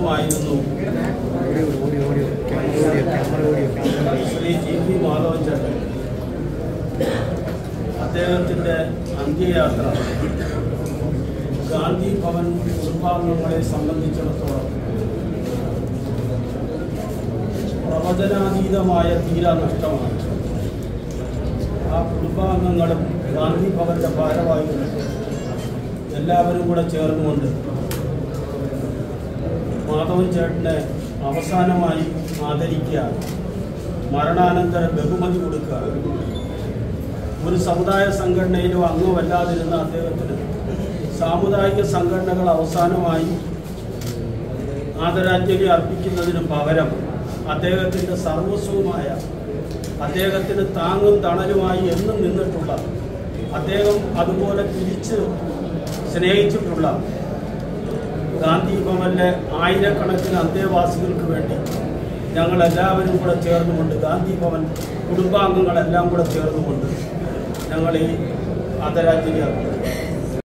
കുടുംബമായിരുന്നു Shri G P Madhavan ചേട്ടൻ അദ്ദേഹത്തിൻ്റെ അന്ത്യയാത്ര ഗാന്ധി ഭവൻ കുടുംബാംഗങ്ങളെ സംബന്ധിച്ചിടത്തോളം പ്രവചനാതീതമായ തീരാ നഷ്ടമാണ് ആ കുടുംബാംഗങ്ങളും ഗാന്ധി ഭവന്റെ ഭാരവാഹികളും എല്ലാവരും കൂടെ ചേർന്നുകൊണ്ട് മാധവൻ ചേട്ടനെ അവസാനമായി ആദരിക്കുക മരണാനന്തര ബഹുമതി കൊടുക്കുക ഒരു സമുദായ സംഘടനയിലും അംഗമല്ലാതിരുന്ന അദ്ദേഹത്തിന് സാമുദായിക സംഘടനകൾ അവസാനമായി ആദരാഞ്ജലി അർപ്പിക്കുന്നതിന് പകരം അദ്ദേഹത്തിൻ്റെ സർവസ്വമായ അദ്ദേഹത്തിന് താങ്ങും തണലുമായി എന്നും നിന്നിട്ടുള്ള അദ്ദേഹം അതുപോലെ തിരിച്ച് സ്നേഹിച്ചിട്ടുള്ള ഗാന്ധി ഭവനിലെ ആയിരക്കണക്കിന് അന്തേവാസികൾക്ക് വേണ്ടി ഞങ്ങൾ എല്ലാവരും കൂടെ ചേർന്നുകൊണ്ട് ഗാന്ധി ഭവൻ കുടുംബാംഗങ്ങളെല്ലാം കൂടെ ചേർന്നുകൊണ്ട് ഞങ്ങൾ ഈ ആദരാഞ്ജലി അർപ്പിക്കുന്നു